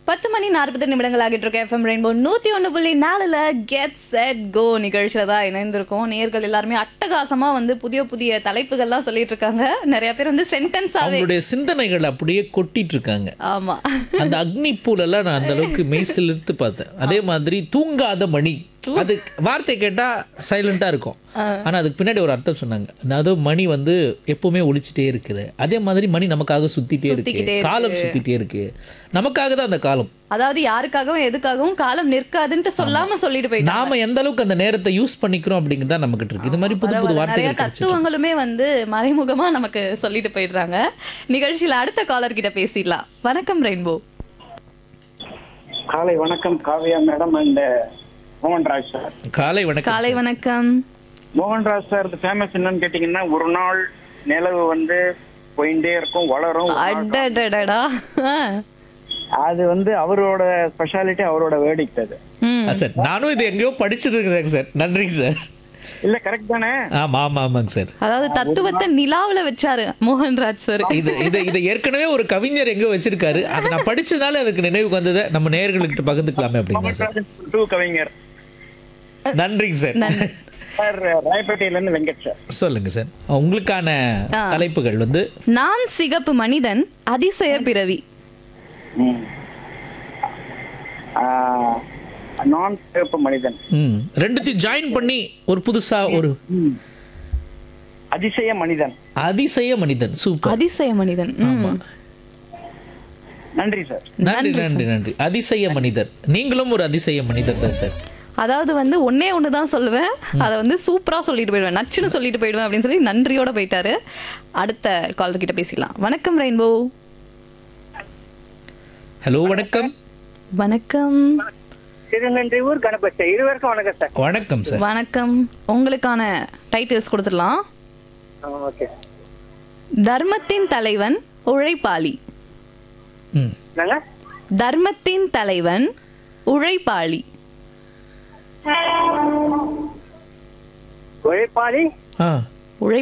பத்து மணி நாற்பது நிமிடங்கள் ஆகிட்டு இருக்க எஃப்எம் ரெயின்போ நூத்தி ஒண்ணு புள்ளி நாலுல கெட் செட் கோ நிகழ்ச்சியில தான் இணைந்திருக்கோம் நேர்கள் எல்லாருமே அட்டகாசமா வந்து புதிய புதிய தலைப்புகள்லாம் சொல்லிட்டு இருக்காங்க நிறைய பேர் வந்து சென்டென்ஸாவே அவங்களுடைய சிந்தனைகள் அப்படியே கொட்டிட்டு இருக்காங்க ஆமா அந்த அக்னி பூலெல்லாம் நான் அந்த அளவுக்கு மெய்சிலிருந்து பார்த்தேன் அதே மாதிரி தூங்காத மணி அது வார்த்தை கேட்டா சைலண்டா இருக்கும் ஆனா அதுக்கு பின்னாடி ஒரு அர்த்தம் சொன்னாங்க அதாவது மணி வந்து எப்பவுமே ஒழிச்சிட்டே இருக்குது அதே மாதிரி மணி நமக்காக சுத்திட்டே இருக்கு சுத்திக்கிட்டே காலம் சுத்திட்டே இருக்கு நமக்காக தான் அந்த காலம் அதாவது யாருக்காகவும் எதுக்காகவும் காலம் நிற்காதுன்ட்டு சொல்லாம சொல்லிட்டு போயிட்டாங்க நாம எந்த அளவுக்கு அந்த நேரத்தை யூஸ் பண்ணிக்கிறோம் அப்படிங்கிறது தான் நமக்கு இருக்கு இது மாதிரி புது புது நிறைய வார்த்தைகள் கிடைச்சிட்டு தத்துவங்களுமே வந்து மறைமுகமா நமக்கு சொல்லிட்டு போயிடுறாங்க நிகழ்ச்சியில அடுத்த காலர் கிட்ட பேசிடலாம் வணக்கம் ரெயின்போ காலை வணக்கம் Kavya madam and Mohanraj sir காலை வணக்கம் காலை வணக்கம் மோகன்ராஜ் சார் ஃபேமஸ் என்னன்னு கேட்டீங்கன்னா ஒரு நாள் நிலவு வந்து போயிட்டே இருக்கும் வளரும் ஒரு நாள் அடடடடா ஆ. அது வந்து அவரோட ஸ்பெஷாலிட்டி அவரோட வேர்டிக்ட் அது ம். ஆ, சார் நானும் இது எங்கேயோ படிச்சதுங்க சார் நன்றி சார் இல்ல கரெக்ட் தானே ஆமா ஆமா ஆமாங்க சார் அதாவது தத்துவத்தை நிலாவுல வச்சாரு மோகன்ராஜ் சார் இது இது இதை ஏற்கனவே ஒரு கவிஞர் எங்கோ வச்சிருக்காரு அதை நான் படிச்சதால அதுக்கு நினைவுக்கு வந்ததை நம்ம நேயர்களுக்கிட்ட பகிர்ந்துக்கலாமே அப்படிங்க சார் டூ கவிஞர் நன்றிங்க சார் சார் ராயப்பேட்டையில இருந்து வெங்கட் சார் சொல்லுங்க சார் உங்களுக்கான தலைப்புகள் வந்து நான் சிகப்பு மனிதன் அதிசய பிறவி நான் சிறப்பு மனிதன் ம், ரெண்டுத்தையும் ஜாயின் பண்ணி ஒரு புதுசா ஒரு அதிசய மனிதன் அதிசய மனிதன் சூப்பர் அதிசய மனிதன் ம். நன்றி சார் நன்றி நன்றி நன்றி அதிசய மனிதர் நீங்களும் ஒரு அதிசய மனிதர் தான் சார் அதாவது வந்து ஒன்னே ஒன்று தான் சொல்லுவேன் அதை வந்து சூப்பரா சொல்லிட்டு போயிடுவேன் நச்சுன்னு சொல்லிட்டு போயிடுவேன் அப்படின்னு சொல்லி நன்றியோட போயிட்டாரு அடுத்த காலர் கிட்ட பேசிக்கலாம் வணக்கம் ரெயின்போ ஹலோ வணக்கம் வணக்கம் திருநன்றி ஊர் கணபதி இருவருக்கும் வணக்கம் சார் வணக்கம் சார் வணக்கம் உங்களுக்கான டைட்டில்ஸ் கொடுத்துடலாம் ஓகே தர்மத்தின் தலைவன் உழைப்பாளி ம் நாங்க தர்மத்தின் தலைவன் உழைப்பாளி உழைப்பாளி ஆ